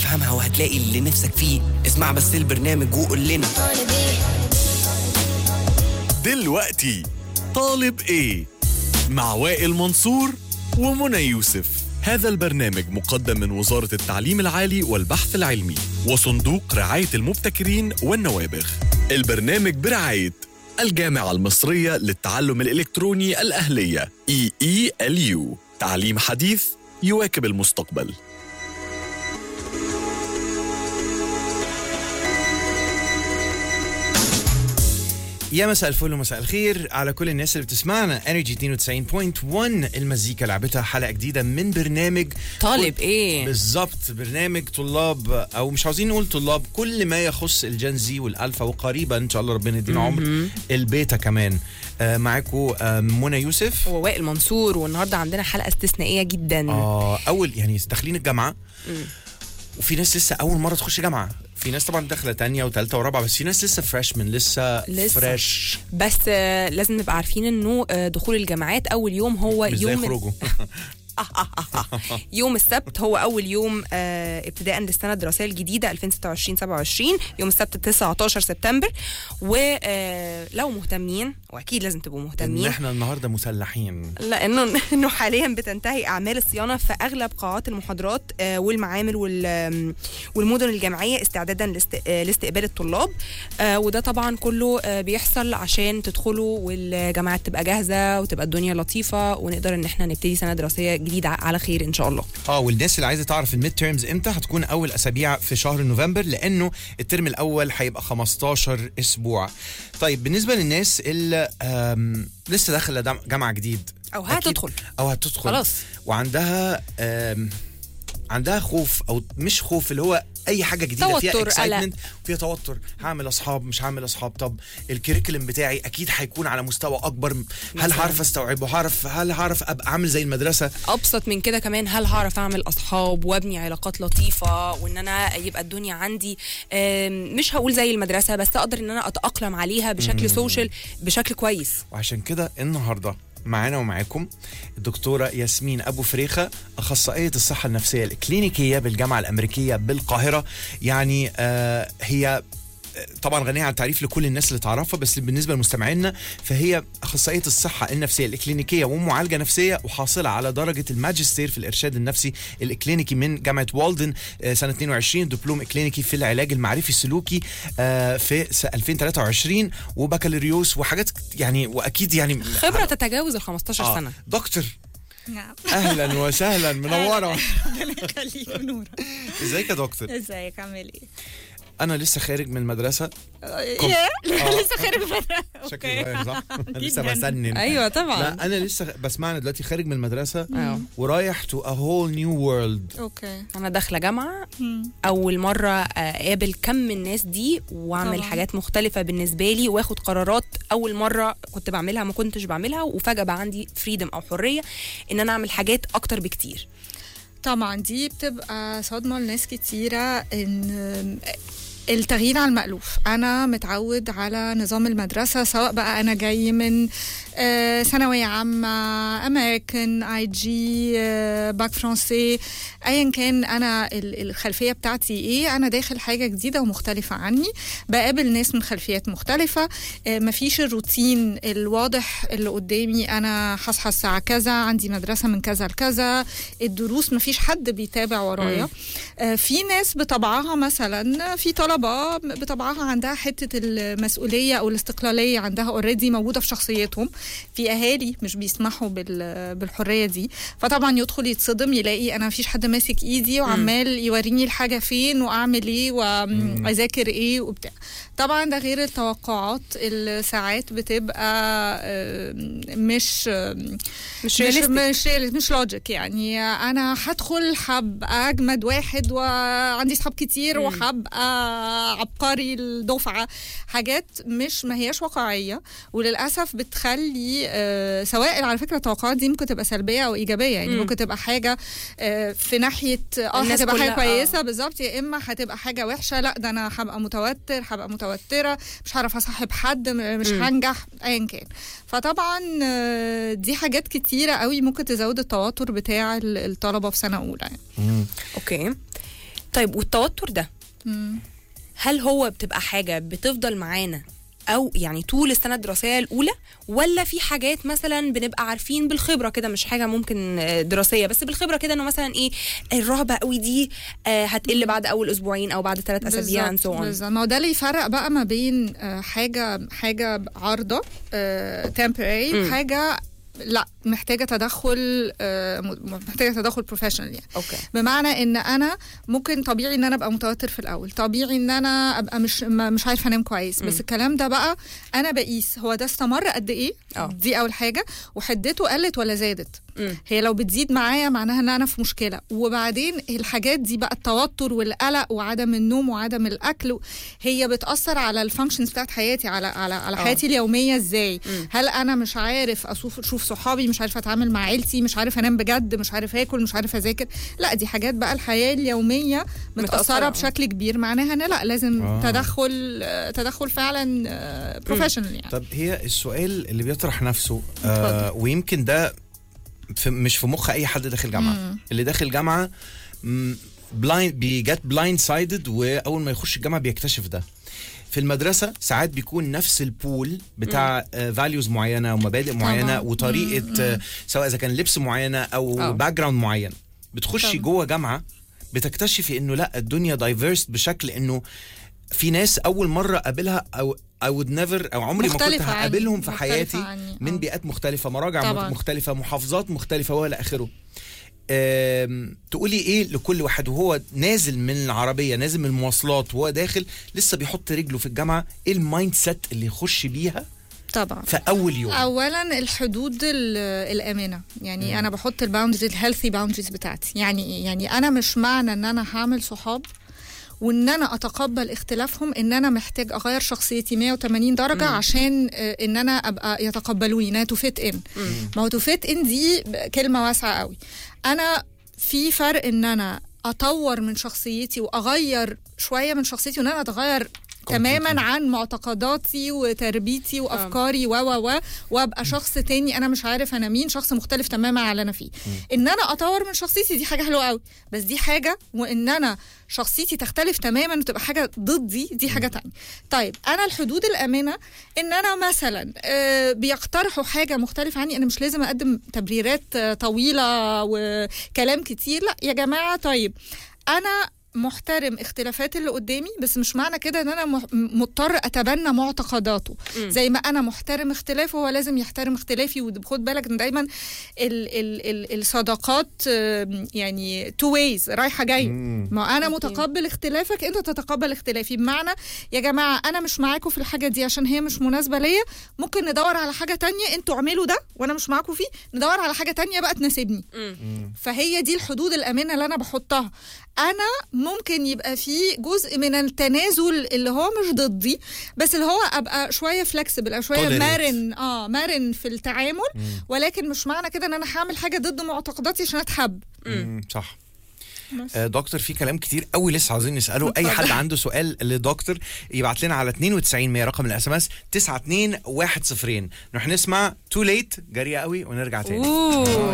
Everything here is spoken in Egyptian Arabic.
هتفهمها وهتلاقي اللي نفسك فيه اسمع بس البرنامج وقول لنا دلوقتي طالب ايه مع وائل منصور ومنى يوسف هذا البرنامج مقدم من وزارة التعليم العالي والبحث العلمي وصندوق رعاية المبتكرين والنوابغ البرنامج برعاية الجامعة المصرية للتعلم الإلكتروني الأهلية EELU تعليم حديث يواكب المستقبل يا مساء الفل ومساء الخير على كل الناس اللي بتسمعنا انرجي 92.1 المزيكا لعبتها حلقه جديده من برنامج طالب ايه بالظبط برنامج طلاب او مش عاوزين نقول طلاب كل ما يخص الجنزي والالفا وقريبا ان شاء الله ربنا يدينا عمر البيتا كمان آه معاكم آه منى يوسف ووائل منصور والنهارده عندنا حلقه استثنائيه جدا اه اول يعني داخلين الجامعه وفي ناس لسه اول مره تخش جامعه في ناس طبعا داخله تانية وثالثه ورابعه بس في ناس لسه فريشمان لسه, لسه. فريش بس آه، لازم نبقى عارفين انه آه، دخول الجامعات اول يوم هو مش زي يوم خروجه يوم السبت هو اول يوم آه، ابتداء للسنه الدراسيه الجديده 2026 27 يوم السبت 19 سبتمبر ولو مهتمين واكيد لازم تبقوا ان مهتمين احنا النهارده مسلحين لانه انه حاليا بتنتهي اعمال الصيانه في اغلب قاعات المحاضرات آه، والمعامل وال- آم، والمدن الجامعيه استعدادا لاست- آه، لاستقبال الطلاب آه، وده طبعا كله آه، بيحصل عشان تدخلوا والجامعات تبقى جاهزه وتبقى الدنيا لطيفه ونقدر ان احنا نبتدي سنه دراسيه جديده على خير ان شاء الله اه والناس اللي عايزه تعرف الميد تيرمز امتى هتكون اول اسابيع في شهر نوفمبر لانه الترم الاول هيبقى 15 اسبوع طيب بالنسبه للناس اللي آم، لسه داخله دم- جامعه جديد او أكيد. هتدخل او هتدخل خلاص. وعندها آم، عندها خوف او مش خوف اللي هو اي حاجه جديده فيها توتر، قلق. اكسايتمنت فيها توتر هعمل اصحاب مش هعمل اصحاب طب الكريكولم بتاعي اكيد هيكون على مستوى اكبر هل مثلاً. هعرف استوعبه هعرف هل هعرف ابقى عامل زي المدرسه ابسط من كده كمان هل هعرف اعمل اصحاب وابني علاقات لطيفه وان انا يبقى الدنيا عندي آم، مش هقول زي المدرسه بس اقدر ان انا اتاقلم عليها بشكل سوشيال بشكل كويس وعشان كده النهارده معانا ومعاكم الدكتوره ياسمين ابو فريخه اخصائيه الصحه النفسيه الكلينيكيه بالجامعه الامريكيه بالقاهره يعني آه هي طبعا غنية عن التعريف لكل الناس اللي تعرفها بس بالنسبه لمستمعينا فهي اخصائيه الصحه النفسيه الاكلينيكيه ومعالجه نفسيه وحاصله على درجه الماجستير في الارشاد النفسي الاكلينيكي من جامعه والدن آه، سنه 22 دبلوم اكلينيكي في العلاج المعرفي السلوكي آه، في س- 2023 وبكالوريوس وحاجات يعني واكيد يعني خبره تتجاوز ال 15 آه، سنه دكتور نعم اهلا وسهلا منوره ربنا يخليك نورة ازيك يا دكتور ازيك عامل ايه؟ انا لسه خارج من المدرسه يا لسه خارج من المدرسة. شكلي أوكي. اتغير صح لسه جداً. بسنن ايوه طبعا لا انا لسه بسمعنا دلوقتي خارج من المدرسه أيوة. ورايح تو ا هول نيو وورلد اوكي انا داخله جامعه مم. اول مره اقابل كم من الناس دي واعمل طبعاً. حاجات مختلفه بالنسبه لي واخد قرارات اول مره كنت بعملها ما كنتش بعملها وفجاه بقى عندي فريدم او حريه ان انا اعمل حاجات اكتر بكتير طبعا دي بتبقى صدمة لناس كتيرة ان التغيير على المألوف أنا متعود على نظام المدرسة سواء بقى أنا جاي من آه، ثانوية عامة أمريكان أي جي آه، باك فرنسي أيا كان أنا ال- الخلفية بتاعتي إيه أنا داخل حاجة جديدة ومختلفة عني بقابل ناس من خلفيات مختلفة آه، مفيش الروتين الواضح اللي قدامي أنا هصحى الساعة كذا عندي مدرسة من كذا لكذا الدروس مفيش حد بيتابع ورايا آه، في ناس بطبعها مثلا في طلبة بطبعها عندها حتة المسؤولية أو الاستقلالية عندها اوريدي موجودة في شخصيتهم في أهالي مش بيسمحوا بال- بالحرية دي فطبعا يدخل يتصدم يلاقي أنا مفيش حد ماسك إيدي وعمال يوريني الحاجة فين وأعمل إيه وأذاكر إيه وبتاع طبعا ده غير التوقعات اللي ساعات بتبقى آه، مش مش مش realistic. مش مش لوجيك يعني انا هدخل هبقى اجمد واحد وعندي اصحاب كتير وهبقى عبقري الدفعه حاجات مش ما هياش واقعيه وللاسف بتخلي آه، سواء على فكره التوقعات دي ممكن تبقى سلبيه او ايجابيه يعني مم. ممكن تبقى حاجه آه، في ناحيه اه الناس هتبقى حاجه كلها، آه. كويسه بالظبط يا اما هتبقى حاجه وحشه لا ده انا هبقى متوتر هبقى متوتره مش هعرف اصاحب حد م- مش مم. هنجح ايا كان فطبعا آه، دي حاجات كتيره قوي ممكن تزود التوتر بتاع ال- الطلبه في سنه اولى يعني. اوكي طيب والتوتر ده مم. هل هو بتبقى حاجه بتفضل معانا او يعني طول السنه الدراسيه الاولى ولا في حاجات مثلا بنبقى عارفين بالخبره كده مش حاجه ممكن آه، دراسيه بس بالخبره كده انه مثلا ايه الرهبه قوي دي آه، هتقل بعد اول اسبوعين او بعد ثلاث اسابيع and so بالظبط on بالظبط. ما هو ده اللي يفرق بقى ما بين آه، حاجه حاجه عارضه تمبراري مم. حاجه لا محتاجه تدخل آه، م- محتاجه تدخل بروفيشنال يعني اوكي بمعنى ان انا ممكن طبيعي ان انا ابقى متوتر في الاول طبيعي ان انا ابقى مش ما- مش عارفه انام كويس بس مم. الكلام ده بقى انا بقيس هو ده استمر قد ايه اه. دي اول حاجه وحدته قلت ولا زادت مم. هي لو بتزيد معايا معناها ان انا في مشكله وبعدين الحاجات دي بقى التوتر والقلق وعدم النوم وعدم الاكل هي بتاثر على الفانكشنز بتاعت حياتي على على على اه. حياتي اليوميه ازاي مم. هل انا مش عارف اشوف اشوف صحابي مش عارفه اتعامل مع عيلتي مش عارف انام بجد مش عارف اكل مش عارف اذاكر لا دي حاجات بقى الحياه اليوميه متأثرة، متاثره اه. بشكل كبير معناها ان لا لازم آه. تدخل آه، تدخل فعلا بروفيشنال يعني طب هي السؤال اللي بيطرح نفسه آه ويمكن ده في مش في مخ اي حد داخل جامعه مم. اللي داخل جامعه بلايند بيجت بلايند سايدد واول ما يخش الجامعه بيكتشف ده في المدرسه ساعات بيكون نفس البول بتاع فاليوز معينه ومبادئ معينه طبعاً. وطريقه مم. آه، سواء اذا كان لبس معينه او آه. باك جراوند معين بتخشي طبعاً. جوه جامعه بتكتشفي انه لا الدنيا دايفيرس بشكل انه في ناس اول مره اقابلها او I would never او عمري ما كنت مختلفة عني. هقابلهم في مختلفة حياتي عني. من آه. بيئات مختلفه مراجع طبعاً. مختلفه محافظات مختلفه والى اخره أم، تقولي ايه لكل واحد وهو نازل من العربيه نازل من المواصلات وهو داخل لسه بيحط رجله في الجامعه ايه المايند سيت اللي يخش بيها طبعا في اول يوم اولا الحدود ال- الامنه يعني انا بحط الباوندريز الهيلثي باوندريز بتاعتي يعني ايه يعني انا مش معنى ان انا هعمل صحاب وان انا اتقبل اختلافهم ان انا محتاج اغير شخصيتي 180 درجه مم. عشان آه، ان انا ابقى يتقبلوني انها تفيت ان ما هو تفيت ان دي ب- كلمه واسعه قوي انا في فرق ان انا اطور من شخصيتي واغير شويه من شخصيتي وان انا اتغير تماما عن معتقداتي وتربيتي وافكاري و و و وابقى شخص تاني انا مش عارف انا مين شخص مختلف تماما عن اللي انا فيه ان انا اطور من شخصيتي دي حاجه حلوه قوي بس دي حاجه وان انا شخصيتي تختلف تماما وتبقى حاجه ضدي دي حاجه تانية طيب انا الحدود الامنه ان انا مثلا آه، بيقترحوا حاجه مختلفه عني انا مش لازم اقدم تبريرات آه، طويله وكلام كتير لا يا جماعه طيب انا محترم اختلافات اللي قدامي بس مش معنى كده ان انا مح- مضطر اتبنى معتقداته مم. زي ما انا محترم اختلافه هو لازم يحترم اختلافي وخد بالك ان دايما ال ال ال الصداقات آم، يعني تو ويز رايحه جايه مم. ما انا أوكي. متقبل اختلافك انت تتقبل اختلافي بمعنى يا جماعه انا مش معاكم في الحاجه دي عشان هي مش مناسبه ليا ممكن ندور على حاجه تانية انتوا اعملوا ده وانا مش معاكم فيه ندور على حاجه تانية بقى تناسبني مم. فهي دي الحدود الامنه اللي انا بحطها انا ممكن يبقى في جزء من التنازل اللي هو مش ضدي بس اللي هو ابقى شويه فلكسبل او شويه Tolerate. مرن اه مرن في التعامل ولكن مش معنى كده ان انا هعمل حاجه ضد معتقداتي عشان اتحب مم. صح بس. آه دكتور في كلام كتير قوي لسه عايزين نساله اي حد عنده سؤال لدكتور يبعت لنا على 92 100 رقم الاس ام اس 9210 نروح نسمع تو ليت جريئه قوي ونرجع تاني أوه.